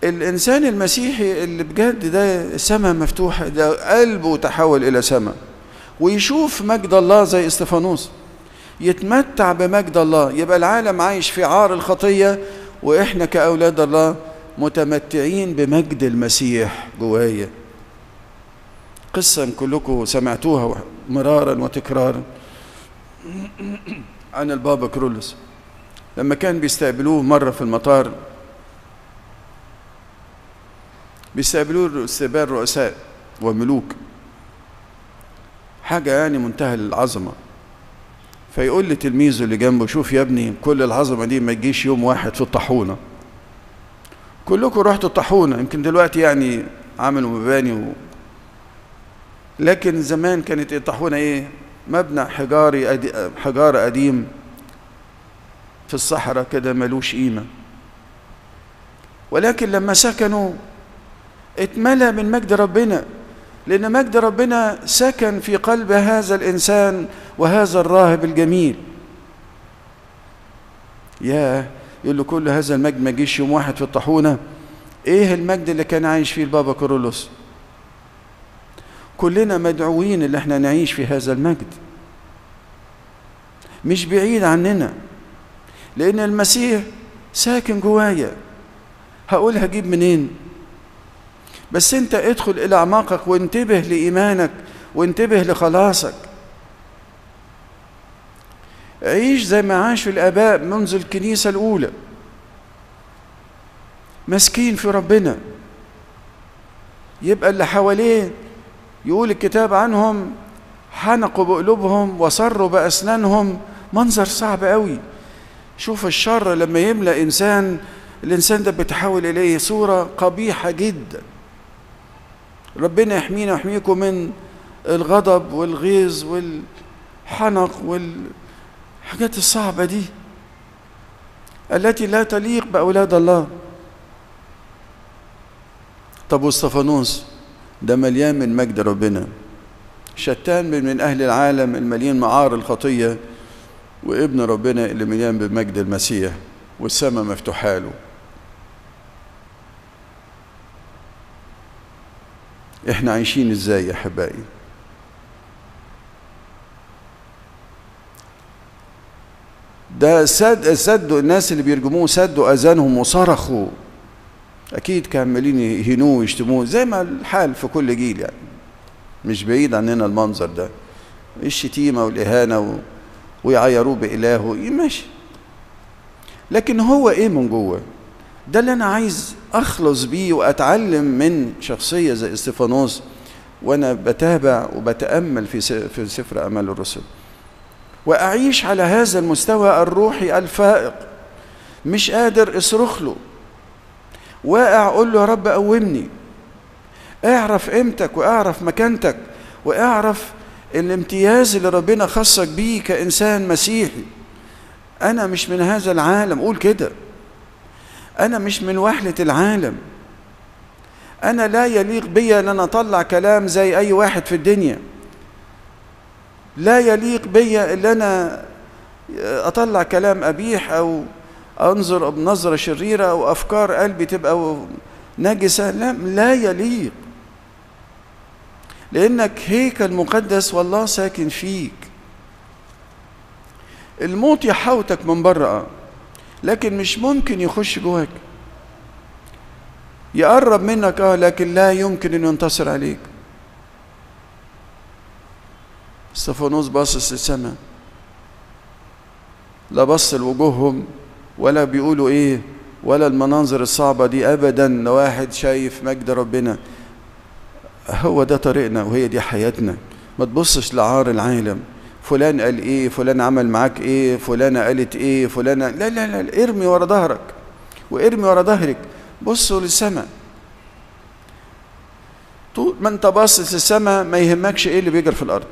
الإنسان المسيحي اللي بجد ده سماء مفتوحة ده قلبه تحول إلى سماء ويشوف مجد الله زي استفانوس يتمتع بمجد الله يبقى العالم عايش في عار الخطية وإحنا كأولاد الله متمتعين بمجد المسيح جوايا قصة كلكم سمعتوها مرارا وتكرارا عن البابا كرولوس لما كان بيستقبلوه مرة في المطار بيستقبلوه استقبال رؤساء وملوك حاجة يعني منتهى العظمة فيقول لتلميذه اللي جنبه شوف يا ابني كل العظمة دي ما تجيش يوم واحد في الطاحونة كلكم رحتوا الطاحونة يمكن دلوقتي يعني عملوا مباني و... لكن زمان كانت الطاحونة ايه مبنى حجاري أدي... حجار قديم في الصحراء كده ملوش قيمة ولكن لما سكنوا اتملى من مجد ربنا لأن مجد ربنا سكن في قلب هذا الإنسان وهذا الراهب الجميل يا يقول له كل هذا المجد ما جيش يوم واحد في الطاحونة ايه المجد اللي كان عايش فيه البابا كورولوس كلنا مدعوين اللي احنا نعيش في هذا المجد مش بعيد عننا لأن المسيح ساكن جوايا هقول هجيب منين بس انت ادخل الى اعماقك وانتبه لايمانك وانتبه لخلاصك عيش زي ما عاشوا الاباء منذ الكنيسه الاولى مسكين في ربنا يبقى اللي حواليه يقول الكتاب عنهم حنقوا بقلوبهم وصروا باسنانهم منظر صعب قوي شوف الشر لما يملا انسان الانسان ده بيتحول اليه صوره قبيحه جدا ربنا يحمينا ويحميكم من الغضب والغيظ والحنق والحاجات الصعبة دي التي لا تليق بأولاد الله طب واستفانوس ده مليان من مجد ربنا شتان من, من أهل العالم المليان معار الخطية وابن ربنا اللي مليان بمجد المسيح والسماء مفتوحة له احنا عايشين ازاي يا احبائي ده سد سدوا الناس اللي بيرجموه سدوا اذانهم وصرخوا اكيد كانوا عمالين يهنوه ويشتموه زي ما الحال في كل جيل يعني مش بعيد عننا المنظر ده الشتيمه والاهانه و... ويعيروه بالهه ماشي لكن هو ايه من جوه ده اللي انا عايز اخلص بيه واتعلم من شخصيه زي استفانوس وانا بتابع وبتامل في في سفر اعمال الرسل واعيش على هذا المستوى الروحي الفائق مش قادر اصرخ له واقع اقول له يا رب قومني اعرف قيمتك واعرف مكانتك واعرف الامتياز اللي ربنا خصك بيه كانسان مسيحي انا مش من هذا العالم قول كده أنا مش من وحلة العالم أنا لا يليق بي أن أنا أطلع كلام زي أي واحد في الدنيا لا يليق بي أن أنا أطلع كلام أبيح أو أنظر بنظرة شريرة أو أفكار قلبي تبقى نجسة لا لا يليق لأنك هيكل مقدس والله ساكن فيك الموت يحوتك من بره لكن مش ممكن يخش جواك يقرب منك اه لكن لا يمكن انه ينتصر عليك استفانوس باصص للسماء لا بص لوجوههم ولا بيقولوا ايه ولا المناظر الصعبه دي ابدا لو واحد شايف مجد ربنا هو ده طريقنا وهي دي حياتنا ما تبصش لعار العالم فلان قال ايه فلان عمل معاك ايه فلانة قالت ايه فلانة لا لا لا ارمي ورا ظهرك وارمي ورا ظهرك بصوا للسماء طول ما انت باصص للسماء ما يهمكش ايه اللي بيجري في الارض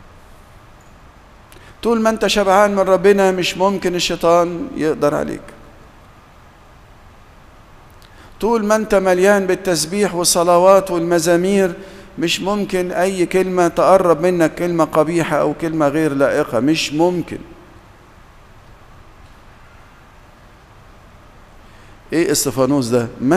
طول ما انت شبعان من ربنا مش ممكن الشيطان يقدر عليك طول ما انت مليان بالتسبيح والصلوات والمزامير مش ممكن اي كلمه تقرب منك كلمه قبيحه او كلمه غير لائقه مش ممكن ايه استفانوس ده